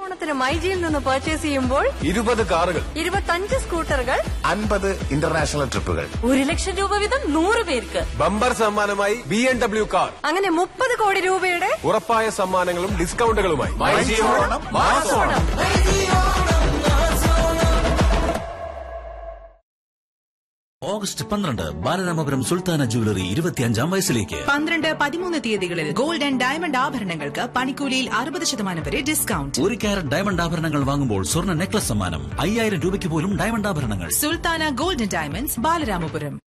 ഓണത്തിന് മൈജിയിൽ നിന്ന് പർച്ചേസ് ചെയ്യുമ്പോൾ ഇരുപത് കാറുകൾ ഇരുപത്തഞ്ച് സ്കൂട്ടറുകൾ അൻപത് ഇന്റർനാഷണൽ ട്രിപ്പുകൾ ഒരു ലക്ഷം രൂപ വീതം നൂറ് പേർക്ക് ബമ്പർ സമ്മാനമായി ബി എം ഡബ്ല്യു കാർ അങ്ങനെ മുപ്പത് കോടി രൂപയുടെ ഉറപ്പായ സമ്മാനങ്ങളും ഡിസ്കൗണ്ടുകളുമായി ഓഗസ്റ്റ് പന്ത്രണ്ട് ബാലരാമപുരം സുൽത്താന ജുവലറി ഇരുപത്തിയഞ്ചാം വയസ്സിലേക്ക് പന്ത്രണ്ട് പതിമൂന്ന് തീയതികളിൽ ഗോൾഡ് ആൻഡ് ഡയമണ്ട് ആഭരണങ്ങൾക്ക് പണിക്കൂലിയിൽ അറുപത് ശതമാനം വരെ ഡിസ്കൗണ്ട് ഒരു ക്യാരറ്റ് ഡയമണ്ട് ആഭരണങ്ങൾ വാങ്ങുമ്പോൾ സ്വർണ്ണ നെക്ലസ് സമ്മാനം അയ്യായിരം രൂപയ്ക്ക് പോലും ഡയമണ്ട് ആഭരണങ്ങൾ Sulthana gold and diamonds Balaramapuram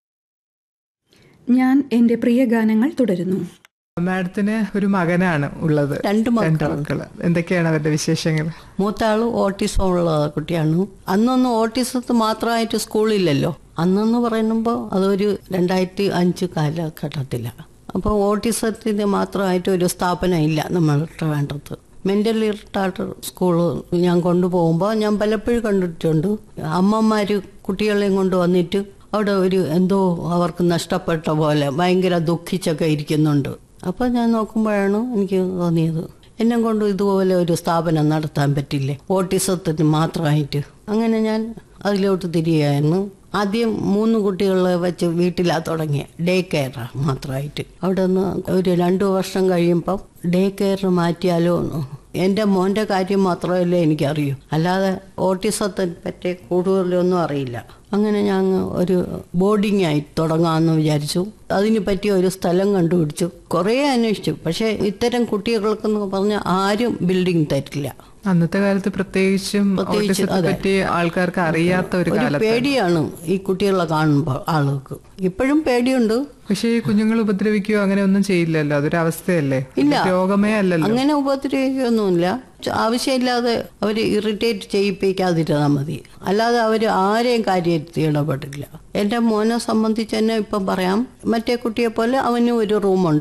ഞാൻ എന്റെ പ്രിയ ഗാനങ്ങൾ തുടരുന്നു മാഡത്തിന് ഒരു മകനാണ് ഉള്ളത് രണ്ട് രണ്ട് മക്കൾ മക്കള് എന്തൊക്കെയാണ് അവരുടെ വിശേഷങ്ങൾ മൂത്ത ആള് ഓട്ടിസം ഉള്ള കുട്ടിയാണ് അന്നൊന്നും ഓട്ടിസത്ത് മാത്രമായിട്ട് സ്കൂളില്ലല്ലോ അന്നെന്ന് പറയുമ്പോൾ അതൊരു രണ്ടായിരത്തി അഞ്ച് കാലഘട്ടത്തിലാണ് അപ്പോൾ ഓട്ടിസത്തിന് മാത്രമായിട്ട് ഒരു സ്ഥാപനം ഇല്ല നമ്മളുടെ വേണ്ടത് മെന്റലി റിട്ടാർഡ് സ്കൂള് ഞാൻ കൊണ്ടുപോകുമ്പോൾ ഞാൻ പലപ്പോഴും കണ്ടിട്ടുണ്ട് അമ്മമാർ കുട്ടികളെയും കൊണ്ട് വന്നിട്ട് അവിടെ ഒരു എന്തോ അവർക്ക് നഷ്ടപ്പെട്ട പോലെ ഭയങ്കര ദുഃഖിച്ചൊക്കെ ഇരിക്കുന്നുണ്ട് അപ്പോൾ ഞാൻ നോക്കുമ്പോഴാണ് എനിക്ക് തോന്നിയത് എന്നെ കൊണ്ട് ഇതുപോലെ ഒരു സ്ഥാപനം നടത്താൻ പറ്റില്ലേ ഓട്ടിസത്തിന് മാത്രമായിട്ട് അങ്ങനെ ഞാൻ അതിലോട്ട് തിരികെയായിരുന്നു ആദ്യം മൂന്ന് കുട്ടികളെ വെച്ച് വീട്ടിലാ തുടങ്ങിയ ഡേ കെയർ മാത്രമായിട്ട് അവിടെ നിന്ന് ഒരു രണ്ടു വർഷം കഴിയുമ്പം ഡേ കെയർ മാറ്റിയാലോ എന്ന് എൻ്റെ മോൻ്റെ കാര്യം മാത്രമല്ലേ എനിക്കറിയൂ അല്ലാതെ ഓട്ടിസത്തെ പറ്റി കൂടുതലൊന്നും അറിയില്ല അങ്ങനെ ഞാൻ ഒരു ബോർഡിംഗ് ആയി തുടങ്ങാമെന്ന് വിചാരിച്ചു അതിന് പറ്റിയ ഒരു സ്ഥലം കണ്ടുപിടിച്ചു കുറേ അന്വേഷിച്ചു പക്ഷേ ഇത്തരം കുട്ടികൾക്കെന്ന് പറഞ്ഞാൽ ആരും ബിൽഡിംഗ് തരില്ല അന്നത്തെ കാലത്ത് പ്രത്യേകിച്ചും പ്രത്യേകിച്ച്, ഓട്ടിസത്തെ അതെ. പറ്റി ആൾക്കാർക്ക് അറിയാത്ത ഒരു ഒരു കാലത്ത് പേടിയാണ് ഈ കുട്ടികളെ കാണുമ്പോൾ ആളുകൾക്ക് ഇപ്പോഴും പേടിയുണ്ട് പക്ഷേ ഈ കുഞ്ഞുങ്ങൾ ഉപദ്രവിക്കുകയോ അങ്ങനെ ഒന്നും ചെയ്യില്ലല്ലോ അതൊരു അവസ്ഥയല്ലേ ഇല്ല രോഗമേ അല്ലല്ലോ അങ്ങനെ ഉപദ്രവിക്കൊന്നുമില്ല ച- ആവശ്യമില്ലാതെ അവർ ഇറിറ്റേറ്റ് ചെയ്യിപ്പിക്കാതിരുന്നാൽ മതി അല്ലാതെ അവർ ആരെയും കാര്യത്തിൽ ഇടപെടില്ല എൻ്റെ മോനെ സംബന്ധിച്ച് തന്നെ ഇപ്പം പറയാം മറ്റേ കുട്ടിയെ പോലെ അവന് ഒരു റൂമുണ്ട്